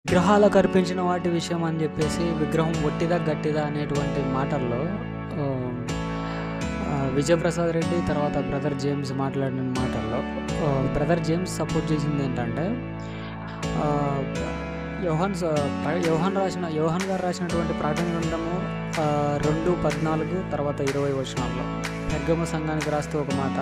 విగ్రహాలకు అర్పించిన వాటి విషయం అని చెప్పేసి విగ్రహం ఒట్టిదా గట్టిదా అనేటువంటి మాటల్లో ఆ, ఆ, విజయప్రసాద్ రెడ్డి తర్వాత బ్రదర్ జేమ్స్ మాట్లాడిన మాటల్లో ఆ, బ్రదర్ జేమ్స్ సపోర్ట్ చేసింది ఏంటంటే ఆ, యోహాన్ స- ప్ర- యోహాన్ రాసిన యోహాన్ గారు రాసినటువంటి ప్రకటన గ్రంథము ఆ, రెండు పద్నాలుగు తర్వాత ఇరవై వచనాల్లో నిర్గమ సంఘానికి రాస్తూ ఒక మాట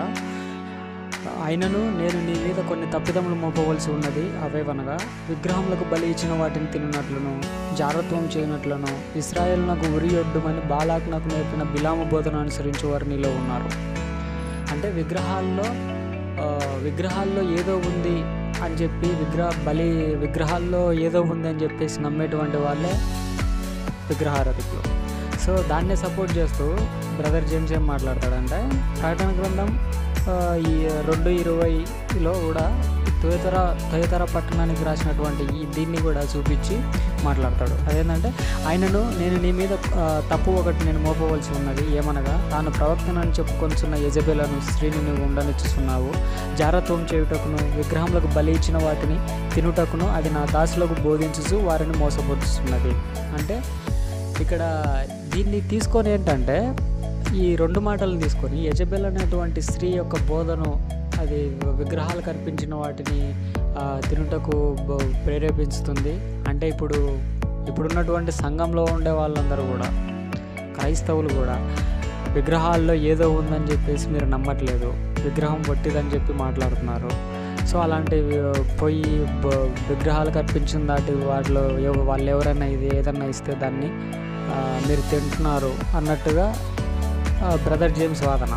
అయినను నేను నీ మీద కొన్ని తప్పిదములు మోపవలసి ఉన్నది అవేవనగా విగ్రహములకు బలి ఇచ్చిన వాటిని తిననట్లును జారత్వం చేయనట్లును ఇస్రాయేల్ నాకు ఉరి ఒడ్డుమని బాలాక్ నాకు నేర్పిన బిలాము బోధన అనుసరించే వారు నీలో ఉన్నారు అంటే విగ్రహాల్లో ఆ, విగ్రహాల్లో ఏదో ఉంది అని చెప్పి విగ్రహ బలి విగ్రహాల్లో ఏదో ఉంది అని చెప్పేసి నమ్మేటువంటి వాళ్ళే విగ్రహారధికులు సో దాన్నే సపోర్ట్ చేస్తూ బ్రదర్ జేమ్స్ ఏం మాట్లాడతాడంటే ప్రకటన గ్రంథం ఆ, ఈ రెండు ఇరవైలో కూడా తొయతర తొయతర పట్టణానికి రాసినటువంటి ఈ దీన్ని కూడా చూపించి మాట్లాడతాడు అదేంటంటే ఆయనను నేను నీ మీద ఆ, తప్పు ఒకటి నేను మోపవలసి ఉన్నది ఏమనగా తాను ప్రవక్తనని చెప్పుకొనిచున్న యజబేలను స్త్రీని నువ్వు ఉండనిచ్చుచున్నావు జారత్వం చేయుటకును విగ్రహములకు బలి ఇచ్చిన వాటిని తినుటకును అది నా దాసులకు బోధించుచు వారిని మోసపరుచుతున్నది అంటే ఇక్కడ దీన్ని తీసుకొని ఏంటంటే ఈ రెండు మాటలను తీసుకొని యజబెల్ అనేటువంటి స్త్రీ యొక్క బోధను అది విగ్రహాలకు అర్పించిన వాటిని ఆ, తినుటకు బ- ప్రేరేపించుతుంది అంటే ఇప్పుడు ఇప్పుడున్నటువంటి సంఘంలో ఉండే వాళ్ళందరూ కూడా క్రైస్తవులు కూడా విగ్రహాల్లో ఏదో ఉందని చెప్పేసి మీరు నమ్మట్లేదు విగ్రహం పొట్టిదని చెప్పి మాట్లాడుతున్నారు సో అలాంటి పోయి బ- విగ్రహాలకు అర్పించిన దాటి వాటిలో ఎవ- వాళ్ళు ఎవరైనా ఇది ఏదన్నా ఇస్తే దాన్ని ఆ, మీరు తింటున్నారు అన్నట్టుగా బ్రదర్ జేమ్స్ వాదన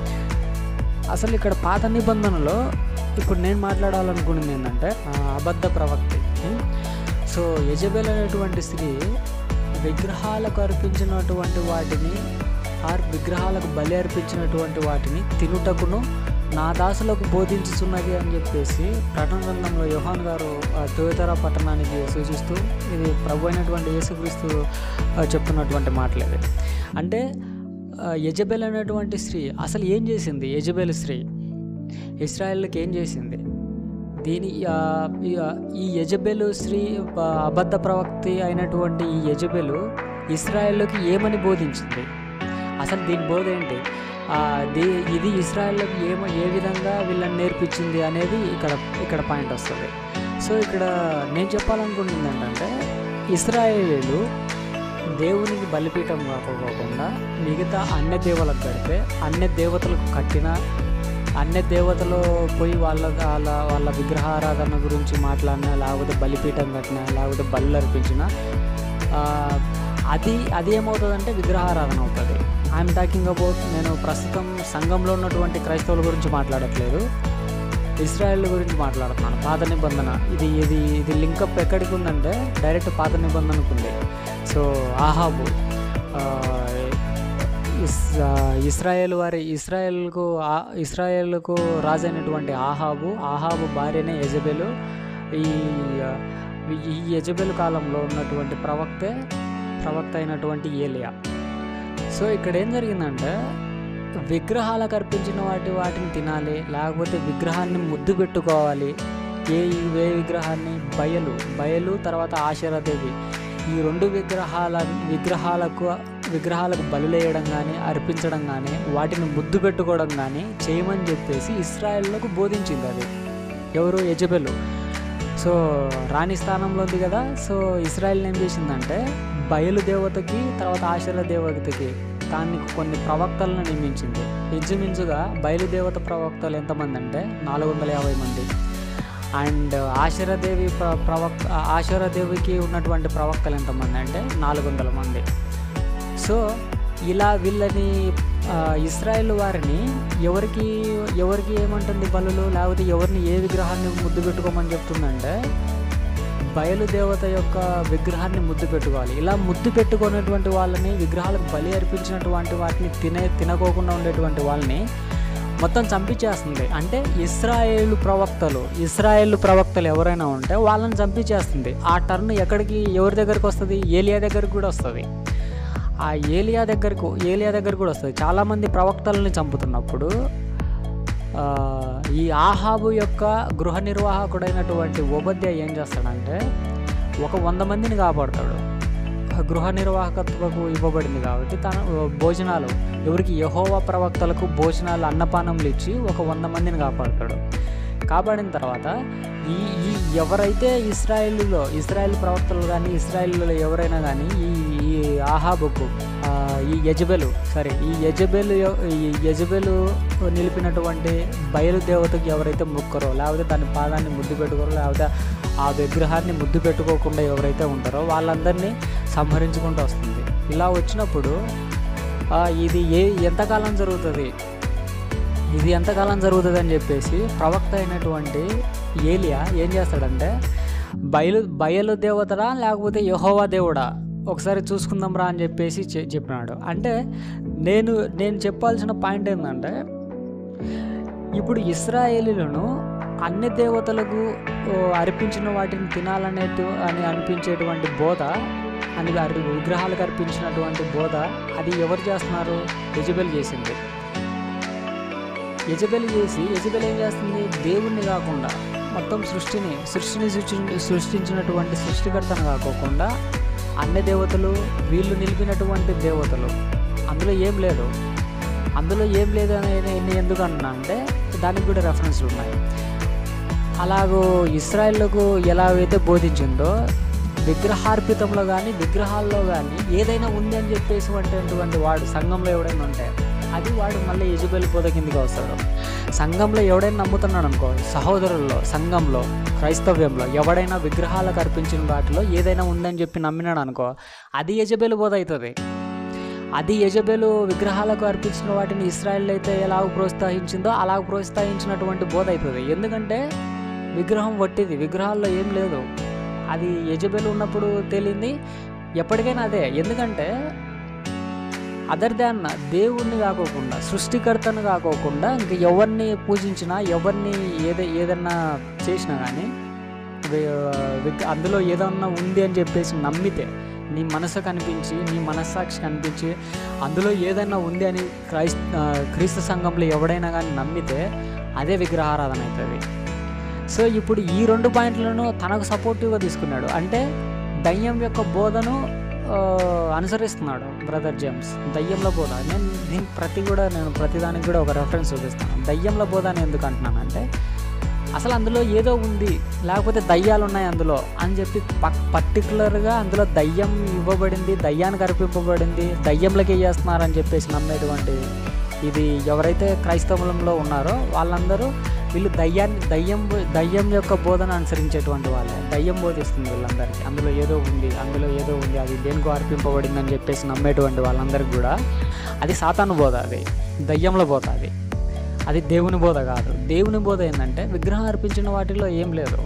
అసలు ఇక్కడ పాత నిబంధనలో ఇప్పుడు నేను మాట్లాడాలనుకున్నది ఏంటంటే ఆ, అబద్ధ ప్రవక్తి ఉం? సో యజబెల్ అనేటువంటి స్త్రీ విగ్రహాలకు అర్పించినటువంటి వాటిని ఆర్ విగ్రహాలకు బలి అర్పించినటువంటి వాటిని తినుటకును నా దాసులకు బోధించుతున్నది అని చెప్పేసి ప్రకటన గ్రంథంలో యోహాన్ గారు ఆ, తొయతర పట్టణానికి సూచిస్తూ ఇది ప్రభు అయినటువంటి యేసుక్రీస్తు ఆ, చెప్తున్నటువంటి మాటలేదు అంటే ఆ, యజబెల్ అనేటువంటి స్త్రీ అసలు ఏం చేసింది యజబెల్ స్త్రీ ఇస్రాయేల్కి ఏం చేసింది దీని ఆ, ఈ- ఆ, ఈ యజబెలు స్త్రీ ఆ, అబద్ధ ప్రవక్తి అయినటువంటి ఈ యజబెలు ఇస్రాయేల్లోకి ఏమని బోధించింది అసలు దీని బోధ ఏంటి ఆ, దీ ఇది ఇస్రాయేల్లోకి ఏమ ఏ విధంగా వీళ్ళని నేర్పించింది అనేది ఇక్కడ ఇక్కడ పాయింట్ వస్తుంది సో ఇక్కడ నేను చెప్పాలనుకుంటుంది ఏంటంటే ఇస్రాయేలీలు దేవునికి బలిపీఠం కాకపోకుండా మిగతా అన్య దేవతలకు కడితే అన్య దేవతలకు కట్టిన అన్య దేవతలు పోయి వాళ్ళ వాళ్ళ వాళ్ళ విగ్రహారాధన గురించి మాట్లాడినా లేకపోతే బలిపీఠం కట్టినా లేకపోతే బలు అర్పించిన ఆ, అది అది ఏమవుతుందంటే విగ్రహారాధన అవుతుంది ఐఎమ్ టాకింగ్ అబౌట్ నేను ప్రస్తుతం సంఘంలో ఉన్నటువంటి క్రైస్తవుల గురించి మాట్లాడట్లేదు ఇస్రాయేల్ గురించి మాట్లాడుతున్నాను పాత నిబంధన ఇది ఇది ఇది లింకప్ ఎక్కడికి ఉందంటే డైరెక్ట్ పాత నిబంధనకు ఉంది సో ఆహాబు ఆ, ఇస్ ఆ, ఇస్రాయేల్ వారి ఇస్రాయేల్కు ఆ- ఇస్రాయేల్కు రాజైనటువంటి ఆహాబు ఆహాబు భార్యనే యజబెలు ఈ ఆ, ఈ యజబెలు కాలంలో ఉన్నటువంటి ప్రవక్తే ప్రవక్త అయినటువంటి ఏలియా సో ఇక్కడ ఏం జరిగిందంటే విగ్రహాలకు అర్పించిన వాటి వాటిని తినాలి లేకపోతే విగ్రహాన్ని ముద్దు పెట్టుకోవాలి ఏ ఏ విగ్రహాన్ని బయలు బయలు తర్వాత ఆశరదేవి ఈ రెండు విగ్రహాల విగ్రహాలకు విగ్రహాలకు బలులేయడం కానీ అర్పించడం కానీ వాటిని ముద్దు పెట్టుకోవడం కానీ చేయమని చెప్పేసి ఇస్రాయేల్లకు బోధించింది అది ఎవరు యజబెలు సో రాణి స్థానంలో ఉంది కదా సో ఇస్రాయల్ ఏం చేసిందంటే బయలు దేవతకి తర్వాత ఆశల దేవతకి దానికి కొన్ని ప్రవక్తలను నియమించింది ఇంచుమించుగా బయలుదేవత ప్రవక్తలు ఎంతమంది అంటే నాలుగు వందల యాభై మంది అండ్ ఆశరదేవి ప్ర ప్రవక్త ఆశరదేవికి ఉన్నటువంటి ప్రవక్తలు ఎంతమంది అంటే నాలుగు వందల మంది సో ఇలా వీళ్ళని ఆ, ఇస్రాయేల్ వారిని ఎవరికి ఎవరికి ఏమంటుంది బలులు లేకపోతే ఎవరిని ఏ విగ్రహాన్ని ముద్దు పెట్టుకోమని చెప్తుందంటే బయలుదేవత యొక్క విగ్రహాన్ని ముద్దు పెట్టుకోవాలి ఇలా ముద్దు పెట్టుకున్నటువంటి వాళ్ళని విగ్రహాలకు బలి అర్పించినటువంటి వాటిని తినే తినకోకుండా ఉండేటువంటి వాళ్ళని మొత్తం చంపించేస్తుంది అంటే ఇస్రాయేల్ ప్రవక్తలు ఇస్రాయేల్ ప్రవక్తలు ఎవరైనా ఉంటే వాళ్ళని చంపించేస్తుంది ఆ టర్న్ ఎక్కడికి ఎవరి దగ్గరికి వస్తుంది ఏలియా దగ్గరికి కూడా వస్తుంది ఆ ఏలియా దగ్గరకు ఏలియా దగ్గర కూడా వస్తుంది చాలామంది ప్రవక్తలని చంపుతున్నప్పుడు ఆ, ఈ ఆహాబు యొక్క గృహ నిర్వాహకుడైనటువంటి ఉపధ్యాయ ఏం చేస్తాడంటే ఒక వంద మందిని కాపాడతాడు గృహ నిర్వాహకత్వకు ఇవ్వబడింది కాబట్టి తన భోజనాలు ఎవరికి యహోవా ప్రవక్తలకు భోజనాలు అన్నపానములు ఇచ్చి ఒక వంద మందిని కాపాడతాడు కాపాడిన తర్వాత ఈ ఈ ఎవరైతే ఇస్రాయేల్లో ఇస్రాయేల్ ప్రవక్తలు కానీ ఇస్రాయేల్లో ఎవరైనా కానీ ఈ ఈ ఆహాబుకు ఆ, ఈ యజబెలు సరే ఈ యజబెలు ఎవ- ఈ యజబెలు నిలిపినటువంటి బయలుదేవతకు ఎవరైతే మొక్కరో లేకపోతే దాని పాదాన్ని ముద్దు పెట్టుకోరో లేకపోతే ఆ విగ్రహాన్ని ముద్దు పెట్టుకోకుండా ఎవరైతే ఉంటారో వాళ్ళందరినీ సంహరించుకుంటూ వస్తుంది ఇలా వచ్చినప్పుడు ఆ, ఇది ఏ ఎంతకాలం జరుగుతుంది ఇది ఎంతకాలం జరుగుతుంది అని చెప్పేసి ప్రవక్త అయినటువంటి ఏలియా ఏం చేస్తాడంటే బయలు బయలు దేవతడా లేకపోతే యహోవా దేవుడా ఒకసారి చూసుకుందాం రా అని చెప్పేసి చె- చెప్పినాడు అంటే నేను నేను చెప్పాల్సిన పాయింట్ ఏంటంటే ఇప్పుడు ఇస్రాయేలీలను అన్ని దేవతలకు ఓ, అర్పించిన వాటిని తినాలనేటు అని అనిపించేటువంటి బోధ అని వారి విగ్రహాలకు అర్పించినటువంటి బోధ అది ఎవరు చేస్తున్నారు యజబెల్ చేసింది యజబెల్ చేసి యజబెల్ ఏం చేస్తుంది దేవుణ్ణి కాకుండా మొత్తం సృష్టిని సృష్టిని సృష్టి సృష్టించినటువంటి సృష్టికర్తను కాకోకుండా అన్ని దేవతలు వీళ్ళు నిలిపినటువంటి దేవతలు అందులో ఏం లేదు అందులో ఏం లేదు అని నేను ఎందుకు అన్నా అంటే దానికి కూడా రెఫరెన్స్లు ఉన్నాయి అలాగూ ఇస్రాయేళ్లకు ఎలాగైతే బోధించిందో విగ్రహార్పితంలో కానీ విగ్రహాల్లో కానీ ఏదైనా ఉంది అని చెప్పేసి అటువంటి వాడు సంఘంలో ఎవడైనా ఉంటే అది వాడు మళ్ళీ యజబెల్ బోధ కిందికి వస్తాడు సంఘంలో ఎవడైనా నమ్ముతున్నాడు అనుకో సహోదరుల్లో సంఘంలో క్రైస్తవ్యంలో ఎవడైనా విగ్రహాలకు అర్పించిన వాటిలో ఏదైనా ఉందని చెప్పి నమ్మినాడు అనుకో అది యజబెల్ బోధ అవుతుంది అది యజబెలు విగ్రహాలకు అర్పించిన వాటిని ఇస్రాయల్ అయితే ఎలాగ ప్రోత్సహించిందో అలాగ ప్రోత్సహించినటువంటి బోధ అవుతుంది ఎందుకంటే విగ్రహం వట్టిది విగ్రహాల్లో ఏం లేదు అది యజబెలు ఉన్నప్పుడు తేలింది ఎప్పటికైనా అదే ఎందుకంటే అదర్ దాన్ దేవుణ్ణి కాకోకుండా సృష్టికర్తను కాకోకుండా ఇంక ఎవరిని పూజించినా ఎవరిని ఏదో ఏదన్నా చేసినా కానీ అందులో ఏదన్నా ఉంది అని చెప్పేసి నమ్మితే నీ మనసు కనిపించి నీ మనస్సాక్షి కనిపించి అందులో ఏదైనా ఉంది అని క్రైస్త ఆ, క్రీస్తు సంఘంలో ఎవడైనా కానీ నమ్మితే అదే విగ్రహారాధన అవుతుంది సో ఇప్పుడు ఈ రెండు పాయింట్లను తనకు సపోర్టివ్గా తీసుకున్నాడు అంటే దయ్యం యొక్క బోధను ఆ, అనుసరిస్తున్నాడు బ్రదర్ జేమ్స్ దయ్యంలో బోధ నేను దీనికి ప్రతి కూడా నేను ప్రతిదానికి కూడా ఒక రెఫరెన్స్ చూపిస్తాను దయ్యంలో బోధ అని ఎందుకు అంటున్నానంటే అసలు అందులో ఏదో ఉంది లేకపోతే దయ్యాలు ఉన్నాయి అందులో అని చెప్పి పక్ పర్టికులర్గా అందులో దయ్యం ఇవ్వబడింది దయ్యానికి అర్పింపబడింది దయ్యంలోకి చేస్తున్నారని చెప్పేసి నమ్మేటువంటి ఇది ఎవరైతే క్రైస్తవంలో ఉన్నారో వాళ్ళందరూ వీళ్ళు దయ్యాన్ని దయ్యం దయ్యం యొక్క బోధన అనుసరించేటువంటి వాళ్ళే దయ్యం బోధిస్తుంది వీళ్ళందరికీ అందులో ఏదో ఉంది అందులో ఏదో ఉంది అది దేనికో అర్పింపబడింది అని చెప్పేసి నమ్మేటువంటి వాళ్ళందరికీ కూడా అది సాతాను బోధ అది దయ్యంలో బోధ అది అది దేవుని బోధ కాదు దేవుని బోధ ఏంటంటే విగ్రహం అర్పించిన వాటిలో ఏం లేదు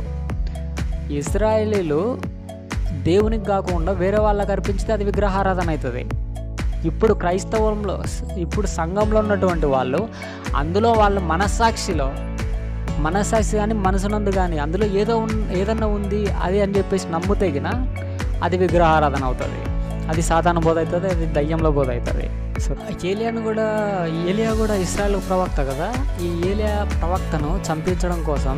ఇస్రాయేలీలు దేవునికి కాకుండా వేరే వాళ్ళకి అర్పించితే అది విగ్రహారాధన అవుతుంది ఇప్పుడు క్రైస్తవంలో ఇప్పుడు సంఘంలో ఉన్నటువంటి వాళ్ళు అందులో వాళ్ళ మనస్సాక్షిలో మనస్సాక్షి కానీ మనసునందు కానీ అందులో ఏదో ఉన్ ఏదన్నా ఉంది అది అని చెప్పేసి నమ్ముతేగిన అది విగ్రహారాధన అవుతుంది అది సాధారణ బోధ అవుతుంది అది దయ్యంలో బోధ అవుతుంది సో ఏలియాను కూడా ఏలియా కూడా ఇస్రాయల్ ప్రవక్త కదా ఈ ఏలియా ప్రవక్తను చంపించడం కోసం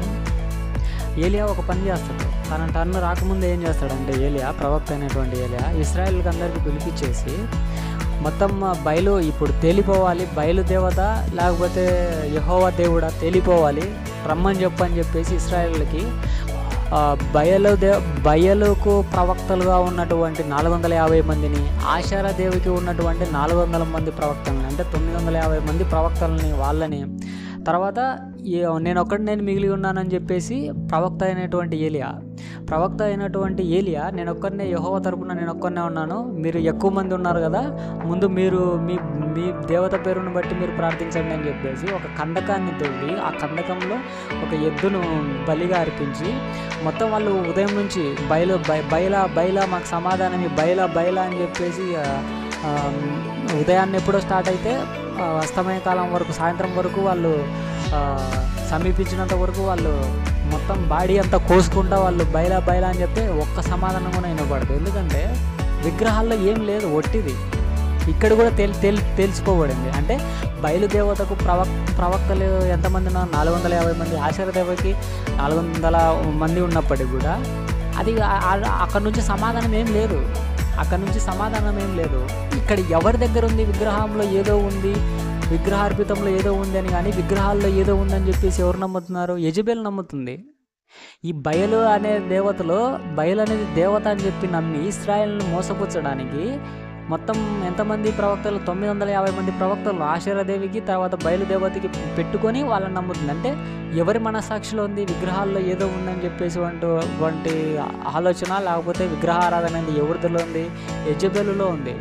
ఏలియా ఒక పని చేస్తాడు తన టర్న్ రాకముందు ఏం చేస్తాడంటే ఏలియా ప్రవక్త అయినటువంటి ఏలియా ఇస్రాయల్కి అందరికీ పిలిపించేసి మొత్తం బయలు ఇప్పుడు తేలిపోవాలి బయలు దేవత లేకపోతే యహోవా దేవుడా తేలిపోవాలి రమ్మని చెప్పని చెప్పేసి ఇస్రాయల్కి ఆ, బయలు దే బయలుకు ప్రవక్తలుగా ఉన్నటువంటి నాలుగు వందల యాభై మందిని ఆశారా దేవికి ఉన్నటువంటి నాలుగు వందల మంది ప్రవక్తలని అంటే తొమ్మిది వందల యాభై మంది ప్రవక్తలని వాళ్ళని తర్వాత ఈ- నేను ఒక్కటి నేను మిగిలి ఉన్నానని చెప్పేసి ప్రవక్త అయినటువంటి ఏలియా ప్రవక్త అయినటువంటి ఏలియా నేను ఒక్కరినే యహోవ తరపున నేను ఒక్కరినే ఉన్నాను మీరు ఎక్కువ మంది ఉన్నారు కదా ముందు మీరు మీ మీ దేవత పేరును బట్టి మీరు ప్రార్థించండి అని చెప్పేసి ఒక కందకాన్ని తవ్వి ఆ కందకంలో ఒక ఎద్దును బలిగా అర్పించి మొత్తం వాళ్ళు ఉదయం నుంచి బయలు బయ- బయలా బయలా మాకు సమాధానం ఈ బయలా బయలా అని చెప్పేసి ఆ, ఆ, ఉదయాన్నే ఎప్పుడో స్టార్ట్ అయితే ఆ, అస్తమయ కాలం వరకు సాయంత్రం వరకు వాళ్ళు ఆ, సమీపించినంత వరకు వాళ్ళు మొత్తం బాడీ అంతా కోసుకుంటా వాళ్ళు బయలా బయలా అని చెప్తే ఒక్క సమాధానం కూడా వినపడదు ఎందుకంటే విగ్రహాల్లో ఏం లేదు ఒట్టిది ఇక్కడ కూడా తెలి తెలి తెలిసిపోబడింది అంటే బయలుదేవతకు ప్రవక్ ప్రవక్తలు ఎంతమంది ఉన్నారు నాలుగు వందల యాభై మంది ఆచార్య దేవకి నాలుగు వందల మంది ఉన్నప్పటికీ కూడా అది ఆ- ఆ- అక్కడ నుంచి సమాధానం ఏం లేదు అక్కడ నుంచి సమాధానం ఏం లేదు ఇక్కడ ఎవరి దగ్గర ఉంది విగ్రహంలో ఏదో ఉంది విగ్రహార్పితంలో ఏదో ఉంది అని కానీ విగ్రహాల్లో ఏదో ఉందని చెప్పేసి ఎవరు నమ్ముతున్నారు యజబేల్ నమ్ముతుంది ఈ బయలు అనే దేవతలో బయలు అనేది దేవత అని చెప్పి నమ్మి ఇస్రాయల్ని మోసపుచ్చడానికి మొత్తం ఎంతమంది ప్రవక్తలు తొమ్మిది వందల యాభై మంది ప్రవక్తలు ఆశ్చర్యదేవికి తర్వాత బయలుదేవతకి పెట్టుకొని వాళ్ళని నమ్ముతుంది అంటే ఎవరి మనసాక్షిలో ఉంది విగ్రహాల్లో ఏదో ఉందని చెప్పేసి వంటి వంటి ఆలోచన లేకపోతే విగ్రహారాధన అనేది ఎవరిదిలో ఉంది యజబెలులో ఉంది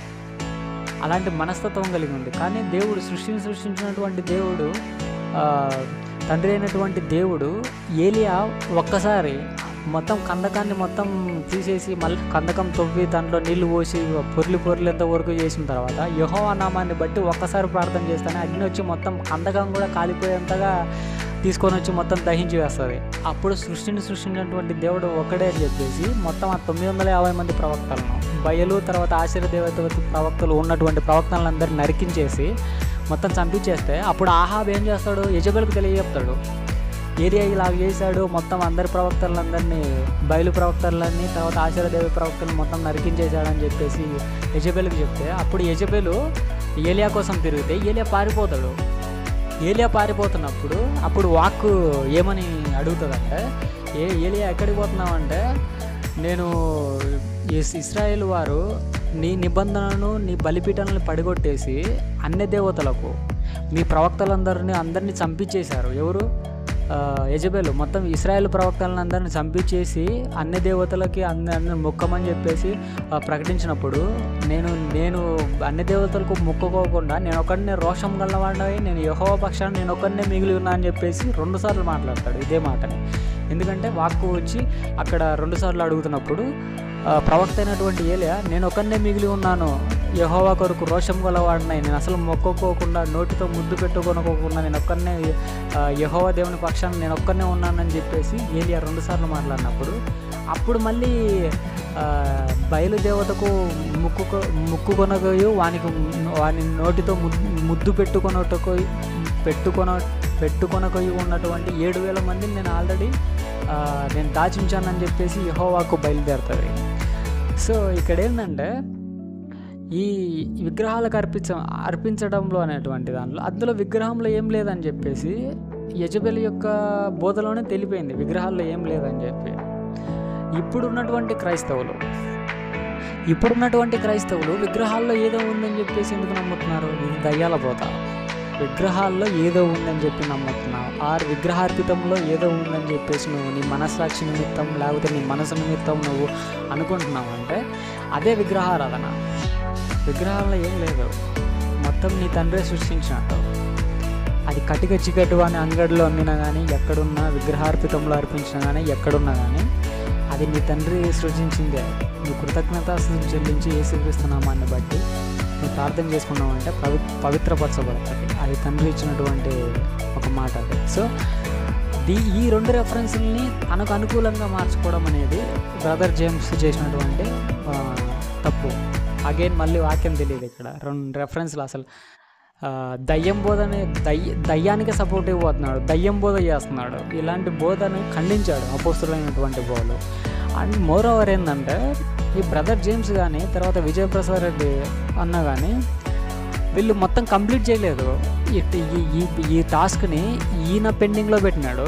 అలాంటి మనస్తత్వం కలిగి ఉంది కానీ దేవుడు సృష్టిని సృష్టించినటువంటి దేవుడు ఆ, తండ్రి అయినటువంటి దేవుడు ఏలియా ఒక్కసారి మొత్తం కందకాన్ని మొత్తం తీసేసి మళ్ళీ కందకం తవ్వి దాంట్లో నీళ్లు పోసి పొర్లి పొర్లేంత వరకు చేసిన తర్వాత యెహోవా నామాన్ని బట్టి ఒక్కసారి ప్రార్థన చేస్తానే అగ్ని వచ్చి మొత్తం కందకం కూడా కాలిపోయేంతగా తీసుకొని వచ్చి మొత్తం దహించి వేస్తుంది అప్పుడు సృష్టిని సృష్టించినటువంటి దేవుడు ఒకడే అని చెప్పేసి మొత్తం ఆ తొమ్మిది వందల యాభై మంది ప్రవక్తలను బయలు తర్వాత ఆశ్చర్య దేవత ప్రవక్తలు ఉన్నటువంటి ప్రవక్తలందరినీ నరికించేసి మొత్తం చంపించేస్తే అప్పుడు ఆహాబ్ ఏం చేస్తాడు యజబెల్కి తెలియజెప్తాడు ఏరియా ఇలా చేశాడు మొత్తం అందరి ప్రవక్తలందరినీ బయలు ప్రవక్తలన్నీ తర్వాత ఆశ్చర్యదేవి ప్రవక్తలు మొత్తం నరికించేశాడని చెప్పేసి యజబెల్కి చెప్తే అప్పుడు యజబెలు ఏలియా కోసం తిరిగితే ఏలియా పారిపోతాడు ఏలియా పారిపోతున్నప్పుడు అప్పుడు వాక్ ఏమని అడుగుతుందంటే ఏ ఏలియా ఎక్కడికి పోతున్నావంటే నేను ఇస్- ఇస్రాయేల్ వారు నీ నిబంధనను నీ బలిపీఠాలను పడిగొట్టేసి అన్ని దేవతలకు మీ ప్రవక్తలందరినీ అందరినీ చంపించేశారు ఎవరు ఆ, యజబెలు మొత్తం ఇస్రాయేల్ ప్రవక్తలను అందరిని చంపించేసి అన్ని దేవతలకి అన్ని అన్ని మొక్కమని చెప్పేసి ఆ, ప్రకటించినప్పుడు నేను నేను అన్ని దేవతలకు మొక్కుకోకుండా నేను ఒకడినే రోషం గలవాడినవి నేను యహోవ పక్షాన్ని నేను ఒకరినే మిగిలి ఉన్నా అని చెప్పేసి రెండుసార్లు మాట్లాడతాడు ఇదే మాటని ఎందుకంటే వాక్కు వచ్చి అక్కడ రెండుసార్లు అడుగుతున్నప్పుడు ఆ, ప్రవక్త అయినటువంటి ఏలియా నేను ఒకరినే మిగిలి ఉన్నాను యహోవా కొరకు రోషం గలవాడినాయి నేను అసలు మొక్కుకోకుండా నోటితో ముద్దు పెట్టుకొనుకోకుండా నేను ఒక్కరినే ఆ, యెహోవా దేవుని పక్షాన్ని నేను ఒక్కరినే ఉన్నానని చెప్పేసి ఏలియా రెండుసార్లు మాట్లాడినప్పుడు అప్పుడు మళ్ళీ ఆ, బయలుదేవతకు ముక్కు ముక్కుకొనగయు వానికి వాని నోటితో ముద్దు ముద్దు పెట్టుకొనటకు పెట్టుకొన పెట్టుకొనకొయి ఉన్నటువంటి ఏడు వేల మందిని నేను ఆల్రెడీ నేను దాచించానని చెప్పేసి యహోవాకు బయలుదేరుతుంది సో ఇక్కడ ఏంటంటే ఈ విగ్రహాలకు అర్పించ అర్పించడంలో అనేటువంటి దాంట్లో అందులో విగ్రహంలో ఏం లేదని చెప్పేసి యజబెల్ యొక్క బోధలోనే తెలిపోయింది విగ్రహాల్లో ఏం లేదని చెప్పి ఇప్పుడున్నటువంటి క్రైస్తవులు ఇప్పుడున్నటువంటి క్రైస్తవులు విగ్రహాల్లో ఏదో ఉందని చెప్పేసి ఎందుకు నమ్ముతున్నారు ఇది దయ్యాల బోధ విగ్రహాల్లో ఏదో ఉందని చెప్పి నమ్ముతున్నావు ఆర్ విగ్రహార్పితంలో ఏదో ఉందని చెప్పేసి నువ్వు నీ మనస్సాక్షి నిమిత్తం లేకపోతే నీ మనసు నిమిత్తం నువ్వు అనుకుంటున్నావు అంటే అదే విగ్రహారాధన విగ్రహాల్లో ఏం లేదు మొత్తం నీ తండ్రి సృష్టించినట్టు అది కటిక చికటు అని అంగడిలో అమ్మినా కానీ ఎక్కడున్నా విగ్రహార్పితంలో అర్పించినా కానీ ఎక్కడున్నా కానీ అది నీ తండ్రి సృజించిందే నువ్వు కృతజ్ఞత చెల్లించి ఏసుక్రీస్తున్నామాన్ని బట్టి నువ్వు ప్రార్థన చేసుకున్నావు అంటే పవి పవిత్రపరచబడుతుంది అది తండ్రి ఇచ్చినటువంటి ఒక మాట అది సో దీ ఈ రెండు రెఫరెన్స్ని తనకు అనుకూలంగా మార్చుకోవడం అనేది బ్రదర్ జేమ్స్ చేసినటువంటి ఆ, తప్పు అగైన్ మళ్ళీ వాక్యం తెలియదు ఇక్కడ రెండు రెఫరెన్స్లు అసలు ఆ, దయ్యం బోధని దయ్య దయ్యానికి సపోర్ట్ ఇవ్వబోతున్నాడు దయ్యం బోధ చేస్తున్నాడు ఇలాంటి బోధని ఖండించాడు అపోస్తులైనటువంటి బోధలు అండ్ మోర్ ఓవర్ ఏంటంటే ఈ బ్రదర్ జేమ్స్ కానీ తర్వాత విజయప్రసాద్ రెడ్డి అన్న కానీ వీళ్ళు మొత్తం కంప్లీట్ చేయలేదు ఈ ఈ- ఈ ఈ టాస్క్ని ఈయన పెండింగ్లో పెట్టినాడు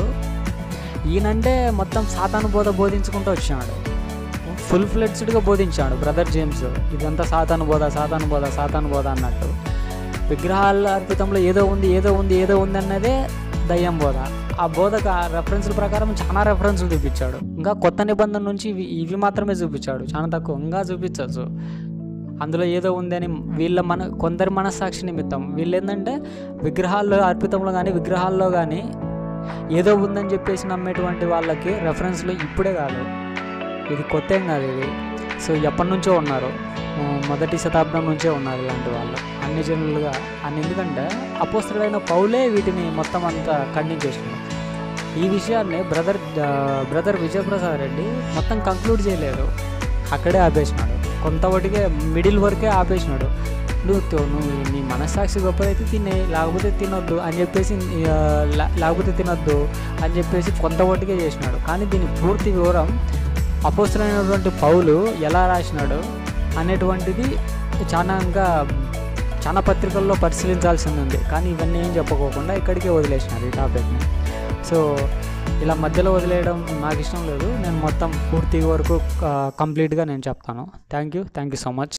ఈయనంటే మొత్తం సాతాను బోధ బోధించుకుంటూ వచ్చినాడు ఫుల్ ఫ్లెడ్స్డ్గా బోధించాడు బ్రదర్ జేమ్స్ ఇదంతా సాతాను బోధ సాతాను బోధ సాతాను బోధ అన్నట్టు విగ్రహాల అర్పితంలో ఏదో ఉంది ఏదో ఉంది ఏదో ఉంది అన్నదే దయ్యం బోధ ఆ బోధకు ఆ రెఫరెన్స్ల ప్రకారం చాలా రెఫరెన్స్లు చూపించాడు ఇంకా కొత్త నిబంధన నుంచి ఇవి ఇవి మాత్రమే చూపించాడు చాలా తక్కువ ఇంకా చూపించచ్చు అందులో ఏదో ఉందని వీళ్ళ మన కొందరి మనస్సాక్షి నిమిత్తం వీళ్ళు ఏంటంటే విగ్రహాల్లో అర్పితంలో కానీ విగ్రహాల్లో కానీ ఏదో ఉందని చెప్పేసి నమ్మేటువంటి వాళ్ళకి రెఫరెన్స్లు ఇప్పుడే కాదు ఇది కొత్త ఏం కాదు ఇది సో ఎప్పటి నుంచో ఉన్నారు ఆ, మొదటి శతాబ్దం నుంచే ఉన్నారు ఇలాంటి వాళ్ళు అన్ని జనులుగా అని ఎందుకంటే అపోస్తుడైన పౌలే వీటిని మొత్తం అంతా ఖండించేసినాడు ఈ విషయాన్ని బ్రదర్ ఆ, బ్రదర్ విజయప్రసాద్ రెడ్డి మొత్తం కంక్లూడ్ చేయలేదు అక్కడే ఆపేసినాడు కొంతవటికే మిడిల్ వరకే ఆపేసినాడు నువ్వు తో- నువ్వు నీ మనస్సాక్షి గొప్పదైతే తినే లేకపోతే తినొద్దు అని చెప్పేసి ఆ, లే- లేకపోతే తినొద్దు అని చెప్పేసి కొంతవటికే చేసినాడు కానీ దీని పూర్తి వివరం అపోస్తులైనటువంటి పౌలు ఎలా రాసినాడు అనేటువంటిది చాలా ఇంకా చాలా పత్రికల్లో పరిశీలించాల్సింది ఉంది కానీ ఇవన్నీ ఏం చెప్పుకోకుండా ఇక్కడికే వదిలేసినారు ఈ టాపిక్ని సో ఇలా మధ్యలో వదిలేయడం నాకు ఇష్టం లేదు నేను మొత్తం పూర్తి వరకు కంప్లీట్గా నేను చెప్తాను thank you thank you so much